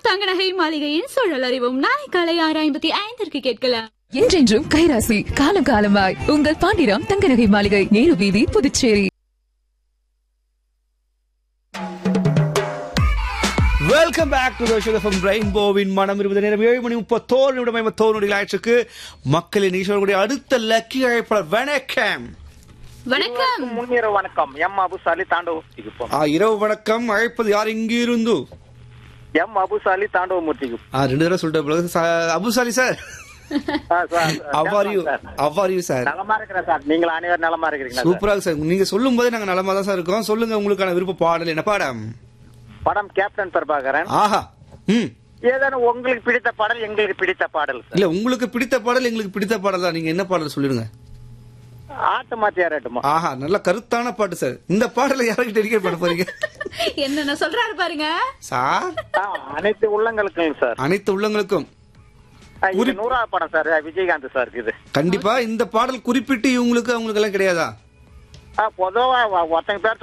தங்க நகை மாளிகையின் சூழல் அறிவும் நாளை காலை ஆறு ஐம்பத்தி ஐந்திற்கு கேட்கலாம் என்றென்றும் கைராசி காலம் காலமாய் உங்கள் பாண்டிராம் தங்க நகை மாளிகை நேரு வீதி Puducherry welcome back to show from ரெயின்போவின் மனம் இருபது நேரம் ஏழு மணி முப்பத்தோரு நிமிடம் ஐம்பத்தோரு நொடிகள் ஆயிடுச்சுக்கு மக்களின் ஈஸ்வரனுடைய அடுத்த லக்கி அழைப்பாளர் வணக்கம் வணக்கம் முன்னிரவு வணக்கம் எம் அபுசாலி தாண்டவமூர்த்திக்கு போனோம் ஆ, இரவு வணக்கம் அழைப்பது யார் இங்கிருந்து எம் அபுசாலி தாண்டவமூர்த்திக்கு ஆ, ரெண்டு தடவை சொல்லிட்டு போல. ச- அபுசாலி சார் ஆ, sir, how are you sir. How are you sir நலமா இருக்கிறேன் சார் நீங்கள் அனைவரும் நலமா இருக்கிறீங்களா சார்? சூப்பராக சார் நீங்க சொல்லும் போதே நாங்க நலமா தான் சார் இருக்கோம் சொல்லுங்க உங்களுக்கான விருப்ப பாடல் என்ன பாடம் படம் கேப்டன் பிரபாகரன் ஆஹா ம் ஏதேனும் உங்களுக்கு பிடித்த பாடல் எங்களுக்கு பிடித்த பாடல் சார் இல்ல உங்களுக்கு பிடித்த பாடல் எங்களுக்கு பிடித்த பாடல் தான் நீங்க என்ன பாடல் சொல்லிடுங்க ஆட்டு மாத்தியார் ஆட்டுமா ஆஹா நல்ல கருத்தான பாட்டு சார் இந்த பாடலை யாருக்கு டெடிகேட் பண்ண போறீங்க என்னென்ன சொல்றாரு பாருங்க சார் ஆ, அனைத்து உள்ளங்களுக்கும் சார் அனைத்து உள்ளங்களுக்கும் ஆ, இது நூறாவது படம் சார் விஜயகாந்த் சார் இது கண்டிப்பா இந்த பாடல் குறிப்பிட்டு இவங்களுக்கு அவங்களுக்கு எல்லாம் கிடையாதா ஆ, பொதுவா ஒருத்தங்க பேர்